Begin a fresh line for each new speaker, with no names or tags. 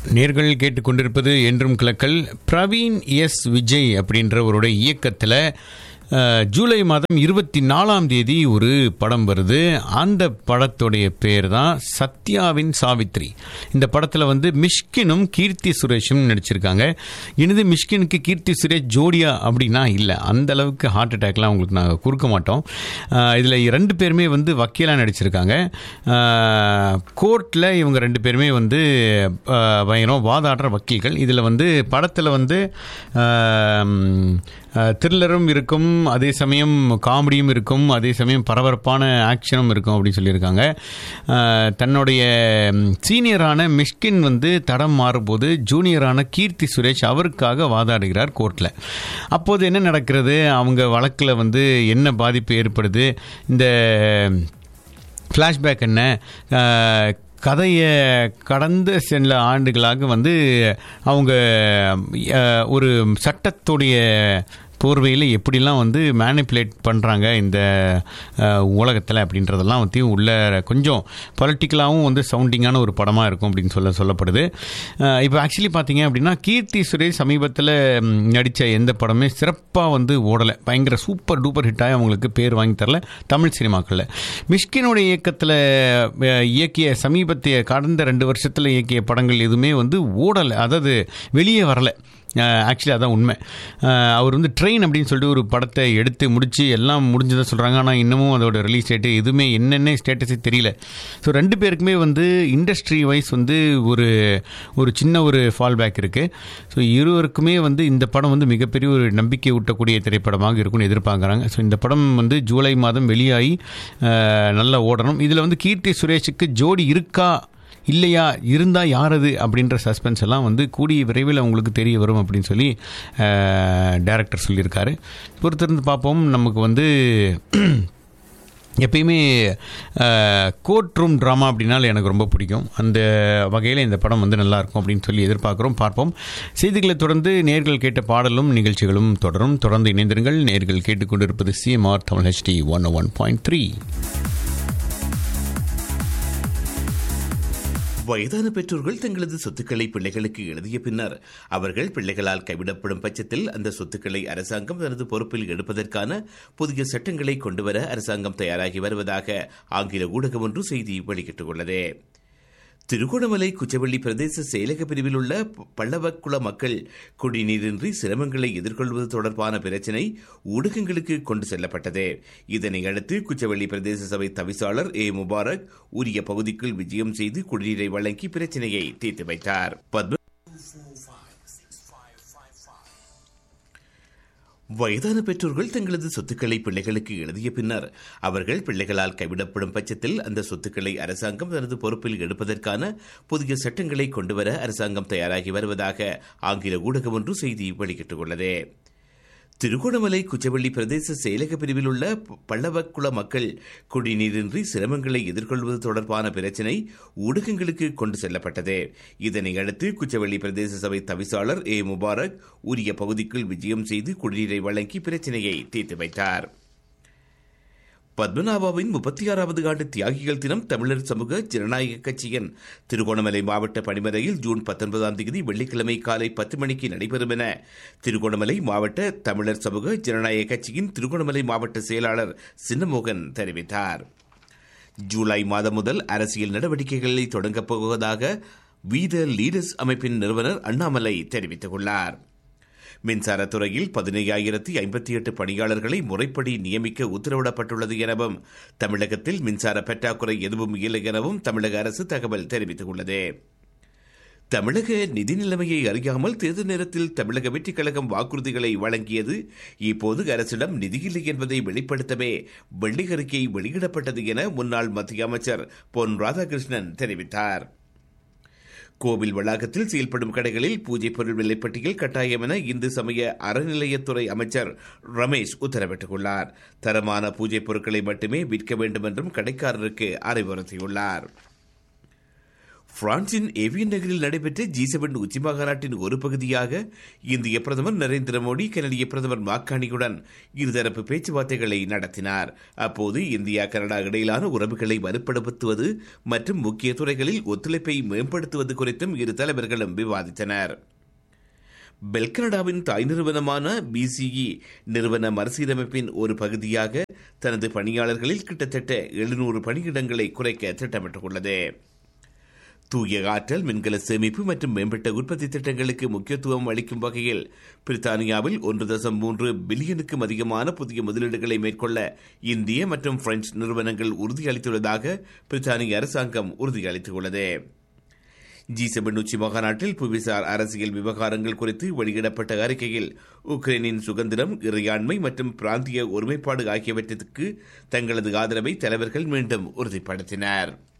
நேர்கள் கேட்டுக்கொண்டிருப்பது என்றும் கிழக்கல் பிரவீன் எஸ் விஜய் அப்படின்றவருடைய இயக்கத்தில் அஹ், ஜூலை மாதம் இருபத்தி நாலாம் தேதி ஒரு படம் வருது அந்த படத்துடைய பேர் தான் சத்யாவின் சாவித்ரி இந்த படத்தில் வந்து மிஷ்கினும் கீர்த்தி சுரேஷும் நடிச்சிருக்காங்க இனிது மிஷ்கினுக்கு கீர்த்தி சுரேஷ் ஜோடியா அப்படின்னா இல்லை அந்த அளவுக்கு ஹார்ட் அட்டாக்லாம் உங்களுக்கு நாங்கள் கொடுக்க மாட்டோம் இதில் ரெண்டு பேருமே வந்து வக்கீலாக நடிச்சிருக்காங்க கோர்ட்டில் இவங்க ரெண்டு பேருமே வந்து அஹ், பயங்கரம் வாதாடுற வக்கீல்கள் இதில் வந்து படத்தில் வந்து த்ரில்லரும் இருக்கும் அதே சமயம் காமெடியும் இருக்கும் அதே சமயம் பரபரப்பான ஆக்ஷனும் இருக்கும் அப்படின்னு சொல்லியிருக்காங்க அஹ், தன்னுடைய சீனியரான மிஷ்கின் வந்து தடம் மாறும்போது ஜூனியரான கீர்த்தி சுரேஷ் அவருக்காக வாதாடுகிறார் கோர்ட்டில் அப்போது என்ன நடக்கிறது அவங்க வழக்கில் வந்து என்ன பாதிப்பு ஏற்படுது இந்த ஃப்ளாஷ்பேக் என்ன அஹ், கதையை கடந்த சில ஆண்டுகளாக வந்து அவங்க அஹ், ஒரு சட்டத்துடைய போர்வையில் எப்படிலாம் வந்து மேனிப்புலேட் பண்ணுறாங்க இந்த உலகத்தில் அப்படின்றதெல்லாம் வந்து உள்ள கொஞ்சம் பொலிட்டிக்கலாகவும் வந்து சவுண்டிங்கான ஒரு படமாக இருக்கும் அப்படின்னு சொல்ல சொல்லப்படுது அஹ், இப்போ ஆக்சுவலி பார்த்தீங்க அப்படின்னா கீர்த்தி சுரேஷ் சமீபத்தில் நடித்த எந்த படமே சிறப்பாக வந்து ஓடலை பயங்கர சூப்பர் டூப்பர் ஹிட்டாக அவங்களுக்கு பேர் வாங்கி தரல தமிழ் சினிமாக்களில் மிஷ்கினுடைய இயக்கத்தில் இயக்கிய சமீபத்திய கடந்த ரெண்டு வருஷத்தில் இயக்கிய படங்கள் எதுவுமே வந்து ஓடலை அதாவது வெளியே வரலை ஆக்சுவலி அதான் உண்மை அஹ் அவர் வந்து ட்ரெயின் அப்படின்னு சொல்லிட்டு ஒரு படத்தை எடுத்து முடித்து எல்லாம் முடிஞ்சதை சொல்கிறாங்க ஆனால் இன்னமும் அதோட ரிலீஸ் டேட்டு எதுவுமே என்னென்ன ஸ்டேட்டஸே தெரியல ஸோ ரெண்டு பேருக்குமே வந்து இண்டஸ்ட்ரி வைஸ் வந்து ஒரு ஒரு சின்ன ஒரு ஃபால் பேக் இருக்குது ஸோ இருவருக்குமே வந்து இந்த படம் வந்து மிகப்பெரிய ஒரு நம்பிக்கை ஊட்டக்கூடிய திரைப்படமாக இருக்கும்னு எதிர்பார்க்குறாங்க ஸோ இந்த படம் வந்து ஜூலை மாதம் வெளியாகி அஹ், நல்லா ஓடணும் இதில் வந்து கீர்த்தி சுரேஷுக்கு ஜோடி இருக்கா இல்லையா இருந்தால் யார் அது அப்படின்ற சஸ்பென்ஸ் எல்லாம் வந்து கூடிய விரைவில் உங்களுக்கு தெரிய வரும் அப்படின்னு சொல்லி டைரக்டர் சொல்லியிருக்காரு பொறுத்திருந்து பார்ப்போம் நமக்கு வந்து எப்பயுமே கோர்ட் ரூம் ட்ராமா அப்படின்னால எனக்கு ரொம்ப பிடிக்கும் அந்த வகையில் இந்த படம் வந்து நல்லா இருக்கும் அப்படின்னு சொல்லி எதிர்பார்க்குறோம் பார்ப்போம் செய்திகளை தொடர்ந்து நேர்கள் கேட்ட பாடலும் நிகழ்ச்சிகளும் தொடரும் தொடர்ந்து இணைந்திருங்கள் நேர்கள் கேட்டுக்கொண்டிருப்பது CMR Tamil HD one one point three
வயதான பெற்றோர்கள் தங்களது சொத்துக்களை பிள்ளைகளுக்கு எழுதிய பின்னர் அவர்கள் பிள்ளைகளால் கைவிடப்படும் பட்சத்தில் அந்த சொத்துக்களை அரசாங்கம் தனது பொறுப்பில் எடுப்பதற்கான புதிய சட்டங்களை கொண்டுவர அரசாங்கம் தயாராகி வருவதாக ஆங்கில ஊடகம் ஒன்று செய்தி வெளியிட்டுள்ளது திருகோணமலை குச்சவெள்ளி பிரதேச செயலக பிரிவில் உள்ள பல்லவக்குள மக்கள் குடிநீரின்றி சிரமங்களை எதிர்கொள்வது தொடர்பான பிரச்சினை ஊடகங்களுக்கு கொண்டு செல்லப்பட்டது இதனை அடுத்து குச்சவெள்ளி பிரதேச சபை தவிசாளர் ஏ முபாரக் உரிய பகுதிக்குள் விஜயம் செய்து குடிநீரை வழங்கி பிரச்சினையை தீர்த்து வைத்தார் பத்ம வயதான பெற்றோர்கள் தங்களது சொத்துக்களை பிள்ளைகளுக்கு எழுதிய பின்னர் அவர்கள் பிள்ளைகளால் கைவிடப்படும் பட்சத்தில் அந்த சொத்துக்களை அரசாங்கம் தனது பொறுப்பில் எடுப்பதற்கான புதிய சட்டங்களை கொண்டுவர அரசாங்கம் தயாராகி வருவதாக ஆங்கில ஊடகம் ஒன்று செய்தி வெளியிட்டுள்ளது திருகோணமலை குச்சவெள்ளி பிரதேச செயலக பிரிவில் உள்ள பல்லவக்குள மக்கள் குடிநீரின்றி சிரமங்களை எதிர்கொள்வது தொடர்பான பிரச்சினை ஊடகங்களுக்கு கொண்டு செல்லப்பட்டது இதனை அடுத்து குச்சவெள்ளி பிரதேச சபை தவிசாளர் ஏ முபாரக் உரிய பகுதிக்குள் விஜயம் செய்து குடிநீரை வழங்கி பிரச்சினையை தீர்த்து வைத்தார் பத்மநாபாவின் முப்பத்தி ஆறாவது ஆண்டு தியாகிகள் தினம் தமிழர் சமூக ஜனநாயக கட்சியின் திருகோணமலை மாவட்ட பணிமனையில் ஜூன் பத்தொன்பதாம் தேதி வெள்ளிக்கிழமை காலை பத்து மணிக்கு நடைபெறும் என திருகோணமலை மாவட்ட தமிழர் சமூக ஜனநாயக கட்சியின் திருகோணமலை மாவட்ட செயலாளர் சின்னமோகன் தெரிவித்தார் ஜூலை மாதம் முதல் அரசியல் நடவடிக்கைகளை தொடங்கப் போவதாக வீத லீடர்ஸ் அமைப்பின் நிறுவனர் அண்ணாமலை தெரிவித்துள்ளார் மின்சாரத்துறையில் பதினையாயிரத்தி ஐம்பத்தி எட்டு பணியாளர்களை முறைப்படி நியமிக்க உத்தரவிடப்பட்டுள்ளது எனவும் தமிழகத்தில் மின்சார பற்றாக்குறை எதுவும் இல்லை எனவும் தமிழக அரசு தகவல் தெரிவித்துள்ளது தமிழக நிதி நிலைமையை அறியாமல் தேர்தல் நேரத்தில் தமிழக வெற்றிக் கழகம் வாக்குறுதிகளை வழங்கியது இப்போது அரசிடம் நிதியில்லை என்பதை வெளிப்படுத்தவே வெள்ளி அறிக்கை வெளியிடப்பட்டது என முன்னாள் மத்திய அமைச்சர் பொன் ராதாகிருஷ்ணன் தெரிவித்தார் கோவில் வளாகத்தில் செயல்படும் கடைகளில் பூஜை பொருள் விலைப்பட்டியல் கட்டாயம் என இந்து சமய அறநிலையத்துறை அமைச்சர் ரமேஷ் உத்தரவிட்டுள்ளார் தரமான பூஜை பொருட்களை மட்டுமே விற்க வேண்டும் என்றும் கடைக்காரருக்கு அறிவுறுத்தியுள்ளார் பிரான்சின் எவியன் நகரில் நடைபெற்ற ஜி செவன் உச்சிமாகாநாட்டின் ஒரு பகுதியாக இந்திய பிரதமர் நரேந்திர மோடி கனடிய பிரதமர் மாக்கானியுடன் இருதரப்பு பேச்சுவார்த்தைகளை நடத்தினார் அப்போது இந்தியா கனடா இடையிலான உறவுகளை வலுப்படுத்துவது மற்றும் முக்கிய துறைகளில் ஒத்துழைப்பை மேம்படுத்துவது குறித்தும் இரு தலைவர்களும் விவாதித்தனர் பெல்கனடாவின் தாய் நிறுவனமான பிசிஇ நிறுவன மறுசீரமைப்பின் ஒரு பகுதியாக தனது பணியாளர்களில் கிட்டத்தட்ட எழுநூறு பணியிடங்களை குறைக்க திட்டமிட்டுள்ளது தூய ஆற்றல் மின்கல சேமிப்பு மற்றும் மேம்பட்ட உற்பத்தி திட்டங்களுக்கு முக்கியத்துவம் அளிக்கும் வகையில் பிரித்தானியாவில் ஒன்று தசம் மூன்று பில்லியனுக்கும் அதிகமான புதிய முதலீடுகளை மேற்கொள்ள இந்திய மற்றும் பிரெஞ்சு நிறுவனங்கள் உறுதியளித்துள்ளதாக பிரித்தானிய அரசாங்கம் உறுதியளித்துள்ளது ஜி செவன் உச்சி மாநாட்டில் புவிசார் அரசியல் விவகாரங்கள் குறித்து வெளியிடப்பட்ட அறிக்கையில் உக்ரைனின் சுதந்திரம் இறையாண்மை மற்றும் பிராந்திய ஒருமைப்பாடு ஆகியவற்றிற்கு தங்களது ஆதரவை தலைவர்கள் மீண்டும் உறுதிப்படுத்தினர்